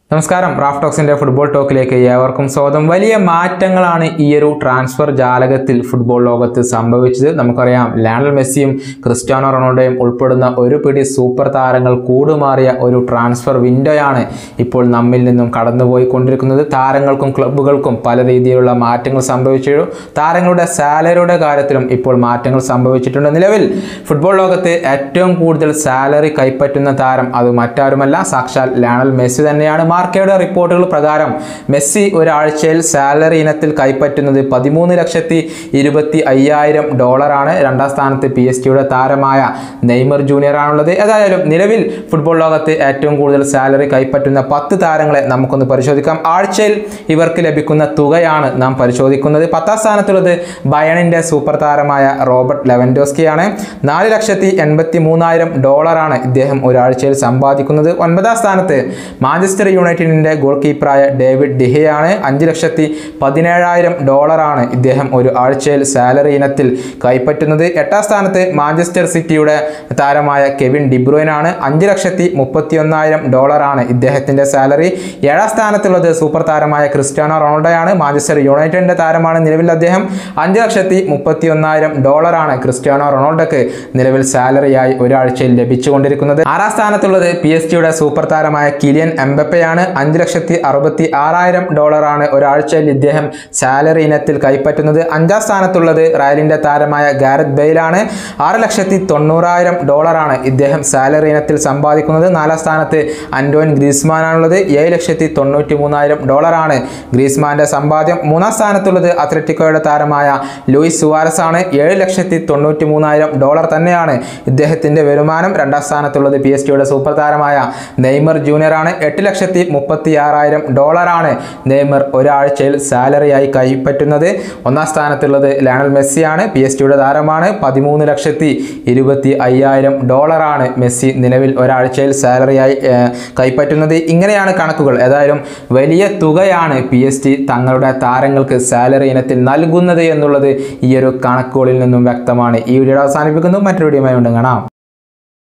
നമസ്കാരം Raf ടോക്സിന്റെ football ടോക്കിലേക്ക് ഏവർക്കും സ്വാഗതം വലിയ മാറ്റങ്ങളാണ് ഈ ഒരു ട്രാൻസ്ഫർ ജാലകത്തിൽ ഫുട്ബോൾ ലോകത്ത് സംഭവിച്ചത് നമുക്കറിയാം ലയണൽ മെസ്സിയും ക്രിസ്ത്യാനോ റൊണാൾഡോയും ഉൾപ്പെടുന്ന ഒരു പിടി സൂപ്പർ താരങ്ങൾ കൂടുമാറിയ ഒരു ട്രാൻസ്ഫർ വിൻഡോയാണ് ഇപ്പോൾ നമ്മിൽ നിന്നും കടന്നുപോയിക്കൊണ്ടിരിക്കുന്നത് താരങ്ങൾക്കും ക്ലബ്ബുകൾക്കും പല രീതിയിലുള്ള മാറ്റങ്ങൾ സംഭവിച്ചു താരങ്ങളുടെ സാലറിയുടെ കാര്യത്തിലും ഇപ്പോൾ മാറ്റങ്ങൾ സംഭവിച്ചിട്ടുണ്ട് നിലവിൽ ഫുട്ബോൾ ലോകത്ത് ഏറ്റവും കൂടുതൽ സാലറി കൈപ്പറ്റുന്ന താരം അത് മറ്റാരുമല്ല സാക്ഷാൽ ലയണൽ മെസ്സി തന്നെയാണ് മാർക്കയുടെ റിപ്പോർട്ടുകൾ പ്രകാരം മെസ്സി ഒരാഴ്ചയിൽ സാലറി ഇനത്തിൽ കൈപ്പറ്റുന്നത് പതിമൂന്ന് ലക്ഷത്തി ഇരുപത്തി അയ്യായിരം ഡോളറാണ് രണ്ടാം സ്ഥാനത്ത് പി എസ് ടിയുടെ താരമായ നെയ്മർ ജൂനിയർ ആണുള്ളത് ഏതായാലും നിലവിൽ ഫുട്ബോൾ ലോകത്ത് ഏറ്റവും കൂടുതൽ സാലറി കൈപ്പറ്റുന്ന പത്ത് താരങ്ങളെ നമുക്കൊന്ന് പരിശോധിക്കാം ആഴ്ചയിൽ ഇവർക്ക് ലഭിക്കുന്ന തുകയാണ് നാം പരിശോധിക്കുന്നത് പത്താം സ്ഥാനത്തുള്ളത് ബയണിൻ്റെ സൂപ്പർ താരമായ റോബർട്ട് ലെവൻഡോസ്കിയാണ് നാല് ലക്ഷത്തി എൺപത്തി മൂന്നായിരം ഡോളറാണ് ഇദ്ദേഹം ഒരാഴ്ചയിൽ സമ്പാദിക്കുന്നത് ഒൻപതാം സ്ഥാനത്ത് മാഞ്ചസ്റ്റർ യുണൈറ്റഡിൻ്റെ ഗോൾ കീപ്പറായ ഡേവിഡ് ഡിഹയാണ് അഞ്ച് ലക്ഷത്തി പതിനേഴായിരം ഡോളറാണ് ഇദ്ദേഹം ഒരു ആഴ്ചയിൽ സാലറി ഇനത്തിൽ കൈപ്പറ്റുന്നത് എട്ടാം സ്ഥാനത്ത് മാഞ്ചസ്റ്റർ സിറ്റിയുടെ താരമായ കെവിൻ ഡിബ്രോയിനാണ് അഞ്ച് ലക്ഷത്തി മുപ്പത്തി ഒന്നായിരം ഡോളറാണ് ഇദ്ദേഹത്തിൻ്റെ സാലറി ഏഴാം സ്ഥാനത്തുള്ളത് സൂപ്പർ താരമായ ക്രിസ്ത്യാനോ റൊണാൾഡോയാണ് മാഞ്ചസ്റ്റർ യുണൈറ്റഡിൻ്റെ താരമാണ് നിലവിൽ അദ്ദേഹം അഞ്ച് ലക്ഷത്തി മുപ്പത്തി ഒന്നായിരം ഡോളറാണ് ക്രിസ്ത്യാനോ റൊണാൾഡോക്ക് നിലവിൽ സാലറിയായി ഒരാഴ്ചയിൽ ലഭിച്ചുകൊണ്ടിരിക്കുന്നത് ആറാം സ്ഥാനത്തുള്ളത് പി എസ് ജിയുടെ സൂപ്പർ താരമായ കിലിയൻ എംബപ്പയാണ് അഞ്ച് ലക്ഷത്തി അറുപത്തി ആറായിരം ഡോളറാണ് ഒരാഴ്ചയിൽ ഇദ്ദേഹം സാലറി ഇനത്തിൽ കൈപ്പറ്റുന്നത് അഞ്ചാം സ്ഥാനത്തുള്ളത് റയലിൻ്റെ താരമായ ഗാരത് ബെയിലാണ് ആറ് ലക്ഷത്തി തൊണ്ണൂറായിരം ഡോളറാണ് ഇദ്ദേഹം സാലറി ഇനത്തിൽ സമ്പാദിക്കുന്നത് നാലാം സ്ഥാനത്ത് അന്റോൻ ഗ്രീസ്മാനാണുള്ളത് ഏഴ് ലക്ഷത്തി തൊണ്ണൂറ്റി മൂന്നായിരം ഡോളറാണ് ഗ്രീസ്മാന്റെ സമ്പാദ്യം മൂന്നാം സ്ഥാനത്തുള്ളത് അത്ലറ്റിക്കോയുടെ താരമായ ലൂയിസ് സുവാരസ് ആണ് ഏഴ് ലക്ഷത്തി തൊണ്ണൂറ്റി മൂന്നായിരം ഡോളർ തന്നെയാണ് ഇദ്ദേഹത്തിന്റെ വരുമാനം രണ്ടാം സ്ഥാനത്തുള്ളത് പി എസ് ടിയുടെ സൂപ്പർ താരമായ നെയ്മർ ജൂനിയർ ആണ് എട്ട് ലക്ഷത്തി മുപ്പത്തി ആറായിരം ഡോളറാണ് നെയ്മർ ഒരാഴ്ചയിൽ സാലറിയായി കൈപ്പറ്റുന്നത് ഒന്നാം സ്ഥാനത്തുള്ളത് ലയണൽ മെസ്സിയാണ് പി എസ് ടിയുടെ താരമാണ് പതിമൂന്ന് ലക്ഷത്തി ഇരുപത്തി അയ്യായിരം ഡോളറാണ് മെസ്സി നിലവിൽ ഒരാഴ്ചയിൽ സാലറിയായി ഏർ, കൈപ്പറ്റുന്നത് ഇങ്ങനെയാണ് കണക്കുകൾ ഏതായാലും വലിയ തുകയാണ് പി എസ് ടി തങ്ങളുടെ താരങ്ങൾക്ക് സാലറി ഇനത്തിൽ നൽകുന്നത് എന്നുള്ളത് ഈ ഒരു കണക്കുകളിൽ നിന്നും വ്യക്തമാണ് ഈ വീഡിയോ അവസാനിപ്പിക്കുന്നു മറ്റൊരു വീഡിയോയുമായി ഉണ്ട് കാണാം